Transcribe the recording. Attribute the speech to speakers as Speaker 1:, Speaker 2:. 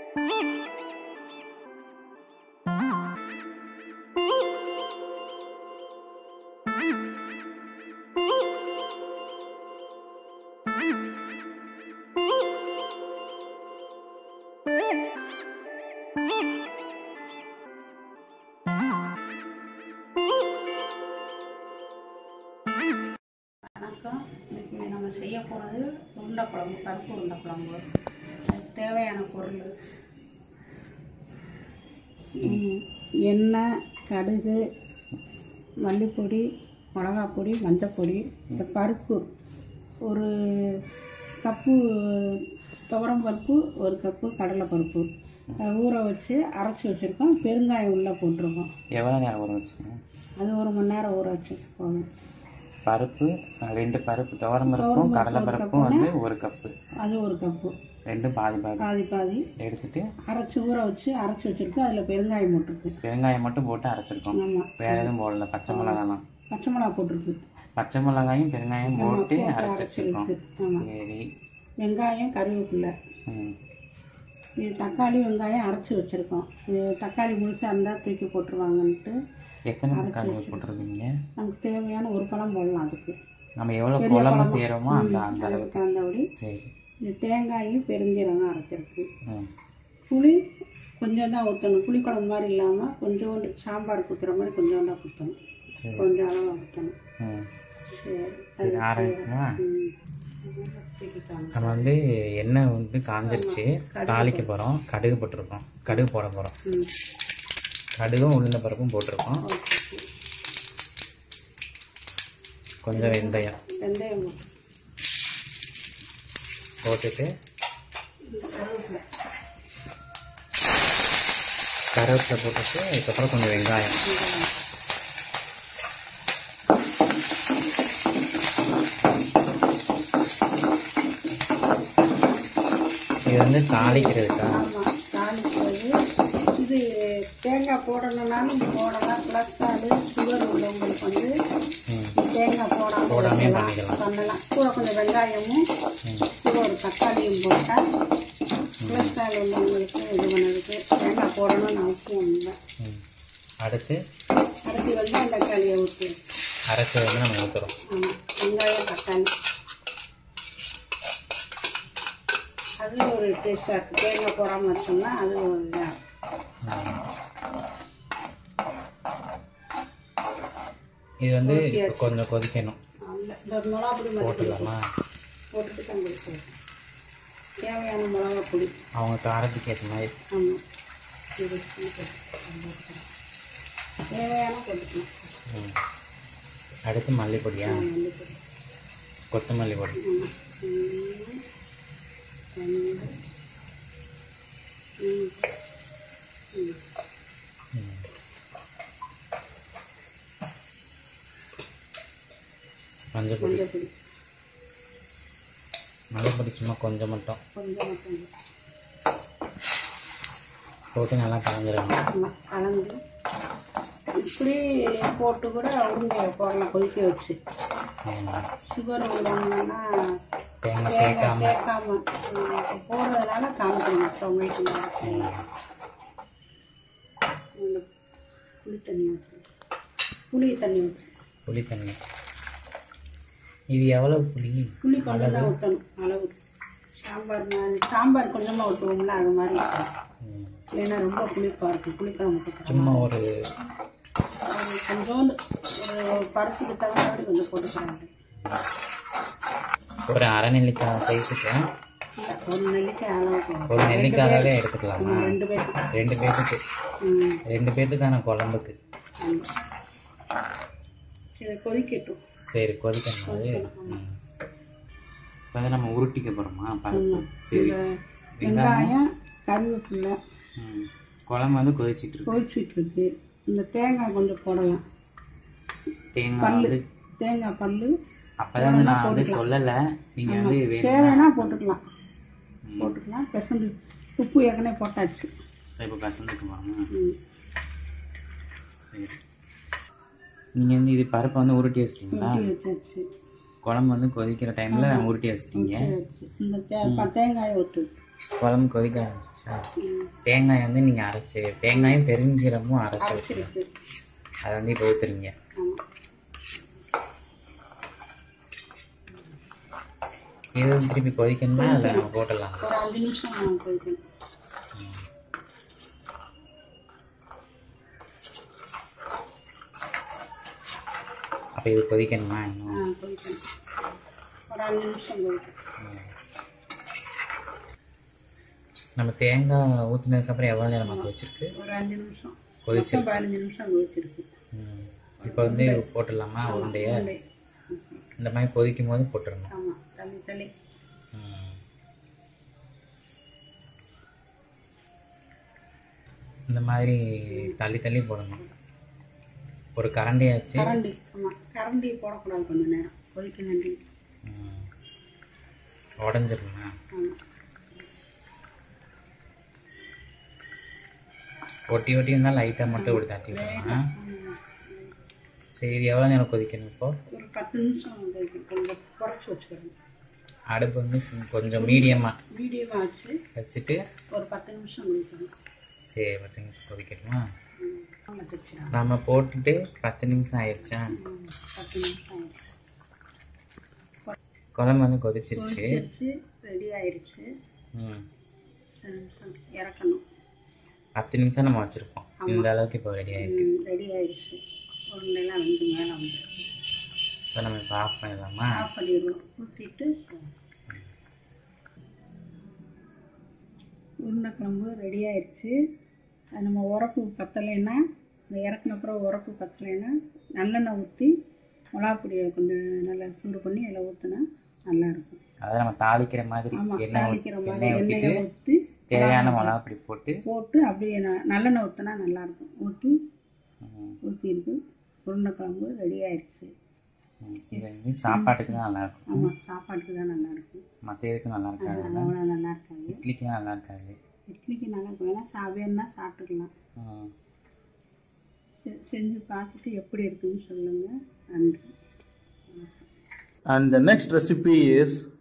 Speaker 1: வணக்கம் இன்னைக்கு நம்ம செய்ய போகிறது உருண்டை குழம்பு பருப்பு உருண்டை குழம்பு அதுக்கு தேவையான பொருள் ம், எண்ணெய் கடுகு மல்லிப்பொடி மிளகாப்பொடி மஞ்சப்பொடி இந்த பருப்பு ஒரு கப்பு துவரம் பருப்பு ஒரு கப்பு கடலைப்பருப்பு அதை ஊற வச்சு அரைச்சி வச்சுருக்கோம் பெருங்காயம் உள்ளே போட்டிருக்கோம்
Speaker 2: எவ்வளோ நேரம் ஊற வச்சுக்கணும்
Speaker 1: அது ஒரு மணி நேரம் ஊற வச்சு போகணும்
Speaker 2: பருப்பு அஹ், ரெண்டு பருப்பு துவரம் பருப்பும் கடலை பருப்பும் வந்து ஒரு கப்பு
Speaker 1: அது ஒரு கப்பு
Speaker 2: ரெண்டும் பாதி பாதி
Speaker 1: பாதி பாதி
Speaker 2: எடுத்துட்டு
Speaker 1: அரைச்சி ஊற வச்சு அரைச்சி வச்சுருக்கு அதில் பெருங்காயம் போட்டிருக்கு
Speaker 2: பெருங்காயம் மட்டும் போட்டு அரைச்சிருக்கோம்
Speaker 1: ஆமாம்
Speaker 2: வேற எதுவும் போடல பச்சை மிளகாலாம்
Speaker 1: பச்சை மிளகா போட்டிருக்கு
Speaker 2: பச்சை மிளகாயும் பெருங்காயம் போட்டு
Speaker 1: போட்டு
Speaker 2: அரைச்சி வச்சிருக்கோம்
Speaker 1: அரைச்சிருக்கு. ஆமா.
Speaker 2: சரி
Speaker 1: வெங்காயம் கருவேப்பில்லை
Speaker 2: ம்
Speaker 1: இது தக்காளி வெங்காயம் அரைச்சி வச்சுருக்கோம் இது தக்காளி முழுசாக இருந்தால் தூக்கி போட்டுருவாங்கன்ட்டு
Speaker 2: எத்தனை தக்காளி போட்டிருக்கீங்க
Speaker 1: நமக்கு தேவையான ஒரு பழம் போடலாம் அதுக்கு
Speaker 2: நம்ம எவ்வளோ குழம்பு செய்கிறோமோ அந்த அந்த அளவுக்கு
Speaker 1: அதுக்கு தகுந்தபடி
Speaker 2: சரி
Speaker 1: இந்த தேங்காயும் பெருஞ்சீரகம் அரைச்சிருக்கு
Speaker 2: ம்
Speaker 1: புளி கொஞ்சம் தான் ஊற்றணும் புளி குழம்பு மாதிரி இல்லாமல் கொஞ்சோண்டு சாம்பார் ஊற்றுற மாதிரி கொஞ்சோண்டா ஊற்றணும்
Speaker 2: சரி
Speaker 1: கொஞ்சம் அளவாக ஊற்றணும்
Speaker 2: ம்
Speaker 1: சரி
Speaker 2: சரி ஆரம்பிக்கணுமா
Speaker 1: ம். தூக்கிட்டாங்க.
Speaker 2: நம்ம வந்து எண்ணெய் வந்து காஞ்சிருச்சு தாளிக்க போகிறோம் கடுகு போட்டிருக்கோம் கடுகு போட போகிறோம்
Speaker 1: ம்.
Speaker 2: கடுகும் உளுந்த பருப்பும் போட்டிருக்கோம்
Speaker 1: ஓகே.
Speaker 2: கொஞ்சம் வெந்தயம்
Speaker 1: வெந்தயம் போட்டு.
Speaker 2: போட்டுட்டு
Speaker 1: கருவேப்பிலை.
Speaker 2: கருவேப்பிலை போட்டுட்டு அதுக்கப்புறம் கொஞ்சம் வெங்காயம் இது வந்து தாளிக்கிறதுக்கா
Speaker 1: ஆமாம் தாளிக்கிறது இது தேங்காய் போடணுன்னாலும் போடலாம் கொலஸ்ட்ராலு சுகர் உள்ளவங்களுக்கு வந்து
Speaker 2: ம்
Speaker 1: தேங்காய் போடாமல்
Speaker 2: போடாமே
Speaker 1: வைக்கலாம்.
Speaker 2: பண்ணிக்கலாம்.
Speaker 1: பண்ணலாம் கூட கொஞ்சம் வெங்காயமும் கூட ஒரு தக்காளியும் போட்டால் கொலஸ்ட்ரால் உள்ளவங்களுக்கு இது பண்ணதுக்கு தேங்காய் போடணும்னு அவசியம் இல்லை
Speaker 2: ம் அடுத்து
Speaker 1: அடுத்து வெங்காயம் தக்காளியை ஊற்றி
Speaker 2: அரைச்சி வந்து நம்ம ஊற்றுறோம்
Speaker 1: ஆமாம் வெங்காயம் தக்காளி அது ஒரு டேஸ்ட்டாக இருக்குது தேங்காய் போடாமல் வச்சோம்னா அது ஒரு இதாக
Speaker 2: இது வந்து இப்போ கொஞ்சம் கொதிக்கணும்
Speaker 1: இந்த மிளகா பொடி மட்டும்
Speaker 2: போட்டுக்கலாமா
Speaker 1: போட்டுட்டு தான் கொடுப்போம் தேவையான மிளகா பொடி
Speaker 2: அவங்க காரத்துக்கு ஏற்ற மாதிரி
Speaker 1: ஆமாம் இது போட்டுக்கலாம். தேவையான போட்டுக்கலாம்
Speaker 2: ம். அடுத்து மல்லிப்பொடியா
Speaker 1: மல்லிப்பொடி
Speaker 2: கொத்தமல்லி பொடி
Speaker 1: ஆமாம் ஒன்று ரெண்டு மூணு ம்
Speaker 2: ம். மஞ்சள் பொடி
Speaker 1: மஞ்சள் பொடி
Speaker 2: மஞ்சள் பொடி சும்மா கொஞ்சம் மட்டும்
Speaker 1: கொஞ்சம் மட்டும்
Speaker 2: போட்டு நல்லா கலந்துடணும்
Speaker 1: ஆமாம் கலந்து இப்படி போட்டு கூட உருண்டையை போடலாம் கொதிக்க வச்சு
Speaker 2: ம்.
Speaker 1: சுகர் உள்ளவங்கன்னா
Speaker 2: தேங்காய்
Speaker 1: தேங்காய்
Speaker 2: சேர்க்காம
Speaker 1: சேர்க்காம ம், போடுறதுனால காமிக்கணும் மற்றவங்களுக்கு இந்த புளி தண்ணி ஊற்று புளி தண்ணி ஊற்று
Speaker 2: புளி தண்ணி இது எவ்வளோ புளி
Speaker 1: புளி கொஞ்சம் தான் ஊற்றணும் அளவு சாம்பார் நான் சாம்பார் கொஞ்சமாக ஊற்றுவோம்ல அது மாதிரி ஊற்றணும்.
Speaker 2: ம்.
Speaker 1: இல்லைன்னா ரொம்ப புளிப்பாக இருக்கும் புளிக்குழம்பு ஊற்றணும்
Speaker 2: சும்மா ஒரு
Speaker 1: அது கொஞ்சோண்டு ஒரு பருப்புக்கு தகுந்தபடி கொஞ்சம் போட்டுக்கிறாங்க
Speaker 2: ஒரு அரை நெல்லிக்காய் சைஸுக்கு
Speaker 1: இல்லை, ஒரு நெல்லிக்காய் அளவுக்கு
Speaker 2: ஒரு நெல்லிக்காயாவே எடுத்துக்கலாமா
Speaker 1: ஆ, ரெண்டு பேருக்கு
Speaker 2: ரெண்டு பேர்த்துக்கு
Speaker 1: ம்
Speaker 2: ரெண்டு பேர்த்துக்கான குழம்புக்கு
Speaker 1: ஆமாம் இதை கொதிக்கட்டும்
Speaker 2: சரி கொதிக்கணும் அது ம். இப்போ வந்து நம்ம உருட்டிக்க போகிறோமா பருப்பு சரி
Speaker 1: இந்த வெங்காயம் கருவேப்பிலை
Speaker 2: ம். குழம்பு வந்து கொதிச்சிட்டு இருக்கு
Speaker 1: கொதிச்சிட்டு இருக்கு இந்த தேங்காய் கொஞ்சம் போடலாம்
Speaker 2: தேங்காய் வந்து
Speaker 1: தேங்காய் பல்லு
Speaker 2: அப்பதான் வந்து நான் வந்து சொல்லலை நீங்கள் வந்து வேணும்
Speaker 1: தேவைன்னா போட்டுக்கலாம் போட்டுக்கலாம் பெசந்து உப்பு ஏற்கனவே போட்டாச்சு
Speaker 2: இப்போ கசந்துக்குவாங்க
Speaker 1: ம்
Speaker 2: சரி நீங்கள் வந்து இது பருப்பை வந்து உருட்டி வச்சிட்டிங்களா
Speaker 1: ஊற்றி வச்சாச்சு
Speaker 2: குழம்பு வந்து கொதிக்கிற டைமில் உருட்டி வச்சிட்டீங்க
Speaker 1: வச்சு இந்த தே ப- தேங்காயை ஊற்று
Speaker 2: குழம்பு கொதிக்க ஆரம்பிச்சிச்சா
Speaker 1: ம்,
Speaker 2: தேங்காய் வந்து நீங்கள் அரைச்சி தேங்காயும் பெருஞ்சீரமும் அரைச்சி வச்சுருங்க
Speaker 1: அரைச்சிருக்கு
Speaker 2: அதை வந்து இப்போ ஊற்றுறீங்க
Speaker 1: ஆமாம்
Speaker 2: இது வந்து திருப்பி கொதிக்கணுமா இல்லை நம்ம போட்டுடலாம்
Speaker 1: ஒரு அஞ்சு நிமிஷம் நான் கொதிக்கணும்
Speaker 2: அப்போ இது கொதிக்கணுமா
Speaker 1: ஆ
Speaker 2: இன்னும்
Speaker 1: கொதிக்கணும் ஒரு அஞ்சு நிமிஷம் கொதிக்கணும்
Speaker 2: நம்ம தேங்காய் ஊற்றினதுக்கப்புறம் எவ்வளோ நேரம் நமக்கு வச்சிருக்கு
Speaker 1: ஒரு அஞ்சு நிமிஷம்
Speaker 2: கொதிச்சிருக்கு.
Speaker 1: மொத்தம் பதினஞ்சு நிமிஷம் கொதிச்சிருக்கு
Speaker 2: ம். இப்போ வந்து போட்டுடலாமா உருண்டைய
Speaker 1: உருண்டை.
Speaker 2: இந்த மாதிரி கொதிக்கும் போது போட்டுடணும்
Speaker 1: ஆமாம் தள்ளி தள்ளி
Speaker 2: ம். இந்த மாதிரி தள்ளி தள்ளி போடணும் ஒரு கரண்டியை வச்சு
Speaker 1: கரண்டி ஆமாம் கரண்டி போடக்கூடாது கொஞ்சம் நேரம் கொதிக்க வேண்டி
Speaker 2: ம். உடஞ்சிருமா
Speaker 1: ஆமாம்
Speaker 2: ஒட்டி ஒட்டி இருந்தால் லைட்டாக மட்டும் இப்படி தட்டி விடணும் சரி இது எவ்வளோ நேரம் கொதிக்கணும் இப்போ
Speaker 1: ஒரு பத்து நிமிஷம் கொதிக்கணும் கொஞ்சம் குறைச்சி வச்சுக்கிறோம்
Speaker 2: அடுப்பு வந்து சி- கொஞ்சம் மீடியமாக
Speaker 1: மீடியமாக வச்சு
Speaker 2: வச்சுட்டு
Speaker 1: ஒரு பத்து நிமிஷம் கொதிக்கணும்
Speaker 2: சரி பத்து நிமிஷம் கொதிக்கணுமா
Speaker 1: நல்லா வச்சிடலாம்
Speaker 2: நம்ம போட்டுட்டு பத்து நிமிஷம் ஆயிடுச்சா
Speaker 1: பத்து நிமிஷம் ஆயிடுச்சு
Speaker 2: குழம்பு வந்து கொதிச்சிருச்சு
Speaker 1: வச்சு ரெடி ஆயிடுச்சு
Speaker 2: ம்
Speaker 1: பத்து நிமிஷம் இறக்கணும்
Speaker 2: பத்து நிமிஷம் நம்ம வச்சுருப்போம் இந்த அளவுக்கு இப்போ ரெடி ஆயிருக்கு
Speaker 1: ரெடி ஆயிடுச்சு உருண்டைலாம் வந்து மேலே வந்து
Speaker 2: இப்போ நம்ம இப்போ ஆஃப் பண்ணிடலாமா
Speaker 1: ஆஃப் பண்ணிடுவோம் ஊற்றிட்டு உருளைக்கிழம்பு ரெடி ஆயிடுச்சு அது நம்ம உரப்பு பத்தலைன்னா இந்த இறக்குன அப்புறம் உரப்பு பத்தலைன்னா நல்லெண்ணெய் ஊற்றி மிளகாப்பொடியை கொஞ்சம் நல்லா சூடு பண்ணி அதில் ஊற்றினா நல்லாயிருக்கும்
Speaker 2: அதை நம்ம தாளிக்கிற மாதிரி
Speaker 1: ஆமாம்
Speaker 2: எண்ணெய்
Speaker 1: தாளிக்கிற
Speaker 2: ஊத்தி-
Speaker 1: மாதிரி
Speaker 2: எண்ணெய் ஊற்றிட்டு
Speaker 1: எண்ணெயை ஊற்றி
Speaker 2: தேவையான மிளகாப்பொடி போட்டு
Speaker 1: போட்டு அப்படியே ந- நல்லெண்ணெய் ஊற்றினா நல்லாயிருக்கும் ஊற்றி
Speaker 2: ம்,
Speaker 1: ஊற்றிருக்கு உருளைக்கிழம்பு ரெடி ஆயிடுச்சு
Speaker 2: ம். இது வந்து சாப்பாட்டுக்கு தான் நல்லா இருக்கும்
Speaker 1: ஆமாம் சாப்பாட்டுக்கு தான் நல்லாயிருக்கும்
Speaker 2: மற்ற இதுக்கு நல்லா இருக்காது
Speaker 1: அவ்வளோ நல்லா இருக்காது
Speaker 2: இட்லிக்கு நல்லா இருக்காது
Speaker 1: இட்லிக்கு நல்லா இருக்கும் வேணால் சாப்பியன்னா சாப்பிட்டுக்கலாம்
Speaker 2: ம்.
Speaker 1: செ- செஞ்சு பார்த்துட்டு எப்படி இருக்குன்னு சொல்லுங்கள் நன்றி
Speaker 3: And the next recipe is